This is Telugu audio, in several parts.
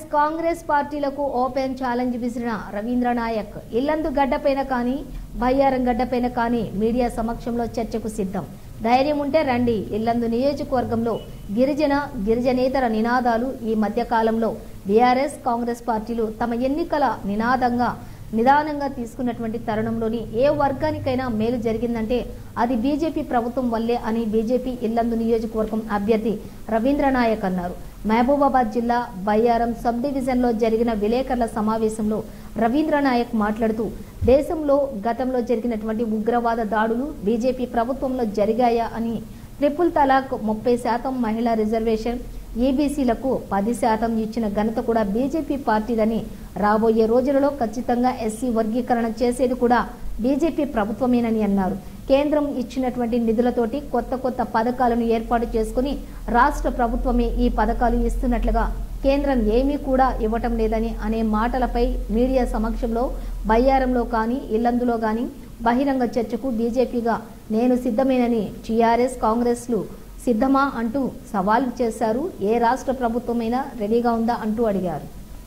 కాంగ్రెస్ పార్టీలకు ఓపెన్ ఛాలెంజ్ విసిరిన రవీంద్ర నాయక్ ఇల్లందు గడ్డపైన కానీ బయ్యారం గడ్డపైన కానీ మీడియా సమక్షంలో చర్చకు సిద్ధం ధైర్యం ఉంటే రండి ఇల్లందు నియోజకవర్గంలో గిరిజన గిరిజనేతర నినాదాలు ఈ మధ్య కాలంలో బీఆర్ఎస్ కాంగ్రెస్ పార్టీలు తమ ఎన్నికల నినాదంగా నిదానంగా తీసుకున్నటువంటి తరుణంలోని ఏ వర్గానికైనా మేలు జరిగిందంటే అది బీజేపీ ప్రభుత్వం వల్లే అని బీజేపీ ఇల్లందు నియోజకవర్గం అభ్యర్థి రవీంద్ర నాయక్ అన్నారు మహబూబాబాద్ జిల్లా బయ్యారం సబ్ డివిజన్లో జరిగిన విలేకరుల సమావేశంలో రవీంద్ర నాయక్ మాట్లాడుతూ దేశంలో గతంలో జరిగినటువంటి ఉగ్రవాద దాడులు బీజేపీ ప్రభుత్వంలో జరిగాయా అని ట్రిపుల్ తలాక్ ముప్పై శాతం మహిళా రిజర్వేషన్ ఈబీసీలకు పది శాతం ఇచ్చిన ఘనత కూడా బీజేపీ పార్టీదని రాబోయే రోజులలో ఖచ్చితంగా ఎస్సీ వర్గీకరణ చేసేది కూడా బీజేపీ ప్రభుత్వమేనని అన్నారు కేంద్రం ఇచ్చినటువంటి నిధులతోటి కొత్త కొత్త పథకాలను ఏర్పాటు చేసుకుని రాష్ట్ర ప్రభుత్వమే ఈ పథకాలు ఇస్తున్నట్లుగా కేంద్రం ఏమీ కూడా ఇవ్వటం లేదని అనే మాటలపై మీడియా సమక్షంలో బయ్యారంలో కానీ ఇల్లందులో కానీ బహిరంగ చర్చకు బీజేపీగా నేను సిద్ధమేనని టీఆర్ఎస్ కాంగ్రెస్లు సిద్ధమా అంటూ సవాల్ చేశారు ఏ రాష్ట్ర ప్రభుత్వమైనా రెడీగా ఉందా అంటూ అడిగారు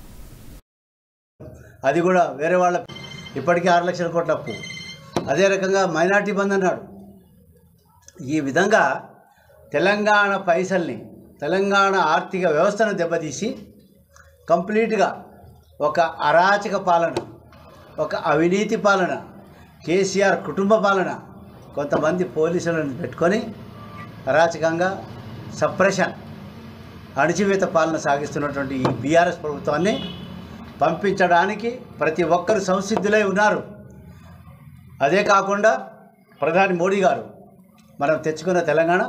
అది కూడా వేరే వాళ్ళ ఇప్పటికీ ఆరు లక్షల కోట్ల అప్పు అదే రకంగా మైనార్టీ బంద్ అన్నాడు ఈ విధంగా తెలంగాణ పైసల్ని తెలంగాణ ఆర్థిక వ్యవస్థను దెబ్బతీసి కంప్లీట్గా ఒక అరాచక పాలన ఒక అవినీతి పాలన కేసీఆర్ కుటుంబ పాలన కొంతమంది పోలీసులను పెట్టుకొని అరాచకంగా సప్రెషన్ అణచివేత పాలన సాగిస్తున్నటువంటి ఈ బీఆర్ఎస్ ప్రభుత్వాన్ని పంపించడానికి ప్రతి ఒక్కరు సంసిద్ధులై ఉన్నారు అదే కాకుండా ప్రధాని మోడీ గారు మనం తెచ్చుకున్న తెలంగాణ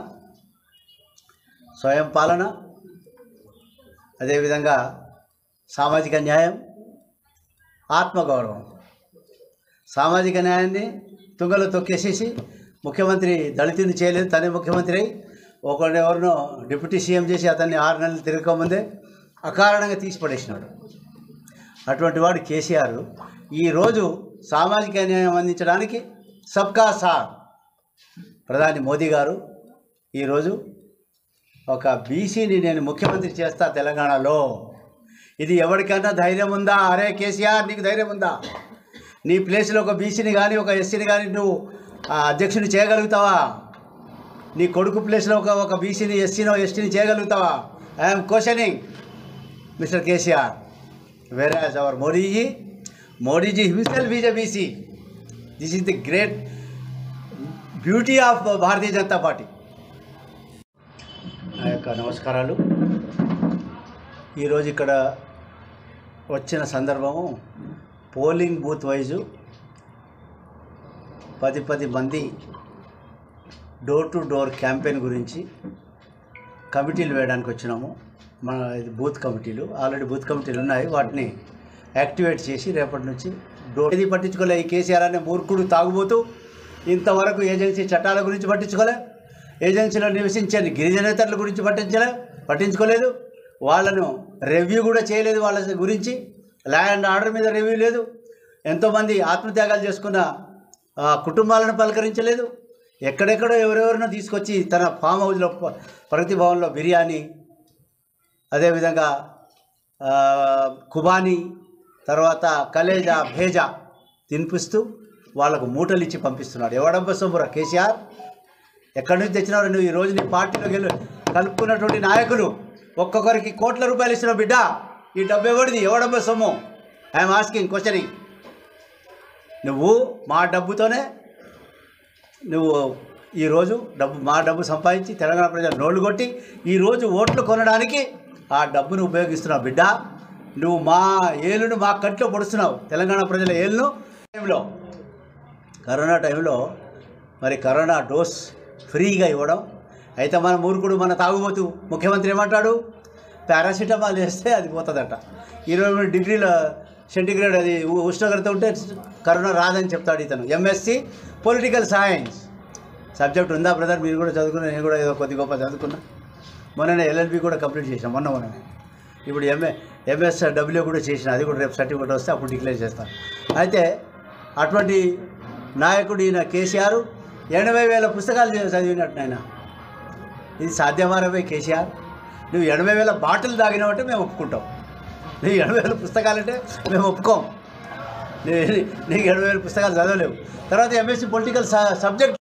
స్వయం పాలన అదేవిధంగా సామాజిక న్యాయం ఆత్మగౌరవం సామాజిక న్యాయాన్ని తుంగలో తొక్కేసేసి ముఖ్యమంత్రి దళితుని చేయలేదు తనే ముఖ్యమంత్రి అయి ఒకరిని ఎవరినో డిప్యూటీ సీఎం చేసి అతన్ని ఆరు నెలలు తిరగకముందే అకారణంగా తీసి పడేసినాడు అటువంటి వాడు కేసీఆర్ ఈరోజు సామాజిక న్యాయం అందించడానికి సబ్కా సార్ ప్రధాని మోదీ గారు ఈరోజు ఒక బీసీని నేను ముఖ్యమంత్రి చేస్తా తెలంగాణలో ఇది ఎవరికైనా ధైర్యం ఉందా అరే కేసీఆర్ నీకు ధైర్యం ఉందా నీ ప్లేస్లో ఒక బీసీని కానీ ఒక ఎస్సీని కానీ నువ్వు ఆ, అధ్యక్షుని చేయగలుగుతావా నీ కొడుకు ప్లేస్లో ఒక ఒక బీసీని ఎస్సీనో ఎస్టీని చేయగలుగుతావా I'm questioning mister KCR whereas our Modi ji, Modi ji himself is a BC. This is the great beauty of Bharatiya Janata Party నా యొక్క నమస్కారాలు ఈరోజు ఇక్కడ వచ్చిన సందర్భము పోలింగ్ బూత్ వైజు పది పది మంది డోర్ టు డోర్ క్యాంపెయిన్ గురించి కమిటీలు వేయడానికి వచ్చినాము మన ఇది బూత్ కమిటీలు ఆల్రెడీ బూత్ కమిటీలు ఉన్నాయి వాటిని యాక్టివేట్ చేసి రేపటి నుంచి డోర్ ఏది పట్టించుకోలే ఈ కేసీఆర్ అనే మూర్ఖుడు తాగుబోతూ ఇంతవరకు ఏజెన్సీ చట్టాల గురించి పట్టించుకోలే ఏజెన్సీలో నివసించే గిరిజనేతరుల గురించి పట్టించలే పట్టించుకోలేదు వాళ్ళను రివ్యూ కూడా చేయలేదు వాళ్ళ గురించి లా అండ్ ఆర్డర్ మీద రివ్యూ లేదు ఎంతోమంది ఆత్మత్యాగాలు చేసుకున్న ఆ, కుటుంబాలను పలకరించలేదు ఎక్కడెక్కడో ఎవరెవరినో తీసుకొచ్చి తన ఫామ్ హౌస్లో ప- ప్రగతి భవన్లో బిర్యానీ అదేవిధంగా ఆ, కుబానీ తర్వాత కలేజా భేజా తినిపిస్తూ వాళ్ళకు మూటలు ఇచ్చి పంపిస్తున్నాడు ఎవడబ్బ సొమ్మురా కేసీఆర్ ఎక్కడి నుంచి తెచ్చినావు నువ్వు ఈ రోజు నీ పార్టీలోకి వెళ్ళి కలుపుకున్నటువంటి నాయకులు ఒక్కొక్కరికి కోట్ల రూపాయలు ఇస్తున్న బిడ్డ ఈ డబ్బు ఎవడిది ఎవడబ్బ సొమ్ము ఐఎమ్ ఆస్కింగ్ క్వశ్చనింగ్ నువ్వు మా డబ్బుతోనే నువ్వు ఈరోజు డబ్బు మా డబ్బు సంపాదించి తెలంగాణ ప్రజలు నోళ్ళు కొట్టి ఈరోజు ఓట్లు కొనడానికి ఆ డబ్బును ఉపయోగిస్తున్నావు బిడ్డ నువ్వు మా ఏలును మా కంట్లో పొడుస్తున్నావు తెలంగాణ ప్రజల ఏలును టైంలో కరోనా టైంలో మరి కరోనా డోస్ ఫ్రీగా ఇవ్వడం అయితే మన మూర్ఖుడు మన తాగుబోతు ముఖ్యమంత్రి ఏమంటాడు పారాసిటమాల్ వేస్తే అది పోతుందట ఇరవై మూడు డిగ్రీల సెంటిగ్రేడ్ అది ఉ- ఉష్ణోగ్రత ఉంటే కరోనా రాదని చెప్తాడు ఇతను ఎంఎస్సి పొలిటికల్ సైన్స్ సబ్జెక్ట్ ఉందా బ్రదర్ మీరు కూడా చదువుకున్నా నేను కూడా ఏదో కొద్ది గొప్ప చదువుకున్నా మొన్ననే ఎల్ఎల్బి కూడా కంప్లీట్ చేసాం మొన్న మొన్ననే ఇప్పుడు ఎంఏ ఎంఎస్ డబ్ల్యూ కూడా చేసిన అది కూడా రేపు సర్టిఫికేట్ వస్తే అప్పుడు డిక్లేర్ చేస్తాను అయితే అటువంటి నాయకుడు ఈయన కేసీఆర్ ఎనభై వేల పుస్తకాలు చదివి- చదివినట్టు ఆయన ఇది సాధ్యమారవే కేసీఆర్ నువ్వు ఎనభై వేల బాటిల్ తాగినావంటే మేము ఒప్పుకుంటాం నీ ఎనభై వేల పుస్తకాలంటే మేము ఒప్పుకోం నీ నీకు ఎనభై వేల పుస్తకాలు చదవలేవు తర్వాత ఎంఎస్సి పొలిటికల్ సబ్జెక్ట్